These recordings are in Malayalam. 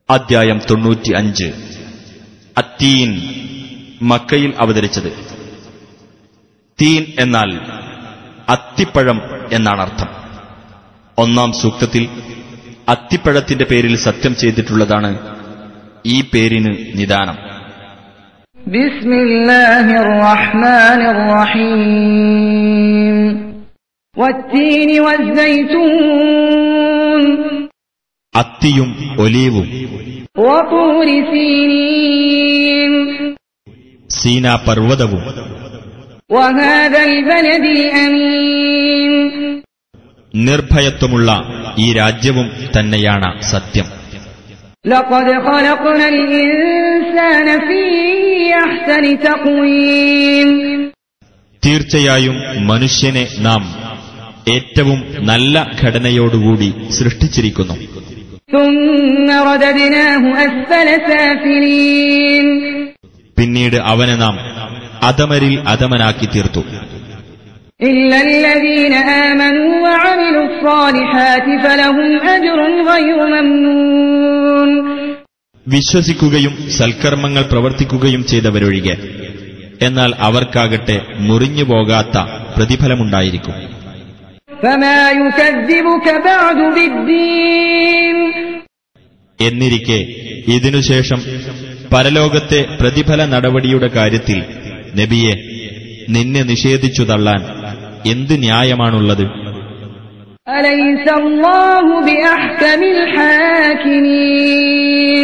അദ്ധ്യായം തൊണ്ണൂറ്റി അഞ്ച് അത്തീൻ മക്കയിൽ അവതരിച്ചത് തീൻ എന്നാൽ അത്തിപ്പഴം എന്നാണ് അർത്ഥം ഒന്നാം സൂക്തത്തിൽ അത്തിപ്പഴത്തിന്റെ പേരിൽ സത്യം ചെയ്തിട്ടുള്ളതാണ് ഈ പേരിന് നിദാനം بسم الله الرحمن الرحيم والتين والزيتون അത്തിയും ഒലീവും وطور سينين സീനാ പർവ്വതവും وهذا البلد الأمين നിർഭയത്വമുള്ള ഈ രാജ്യവും തന്നെയാണ് സത്യം لقد خلقنا الإنسان في أحسن تقويم തീർച്ചയായും മനുഷ്യനെ നാം ഏറ്റവും നല്ല ഘടനയോടുകൂടി സൃഷ്ടിച്ചിരിക്കുന്നു ثم رددناه أسفل سافلين പിന്നീട് അവനെ നാം അധമരിൽ അധമനാക്കി തീർത്തു إلا الذين آمنوا وعملوا الصالحات فلهم أجر غير ممنون വിശ്വസിക്കുകയും സൽക്കർമ്മങ്ങൾ പ്രവർത്തിക്കുകയും ചെയ്തവരൊഴികെ എന്നാൽ അവർക്കാകട്ടെ മുറിഞ്ഞു പോകാത്ത പ്രതിഫലമുണ്ടായിരിക്കും فما يكذبك بعد بالدين എന്നിരിക്കെ ഇതിനുശേഷം പരലോകത്തെ പ്രതിഫല നടപടിയുടെ കാര്യത്തിൽ നബിയെ നിന്നെ നിഷേധിച്ചു തള്ളാൻ എന്ത് ന്യായമാണുള്ളത് أليس الله بأحكم الحاكمين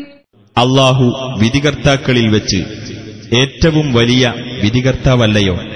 അള്ളാഹു വിധികർത്താക്കളിൽ വെച്ച് ഏറ്റവും വലിയ വിധികർത്താവല്ലയോ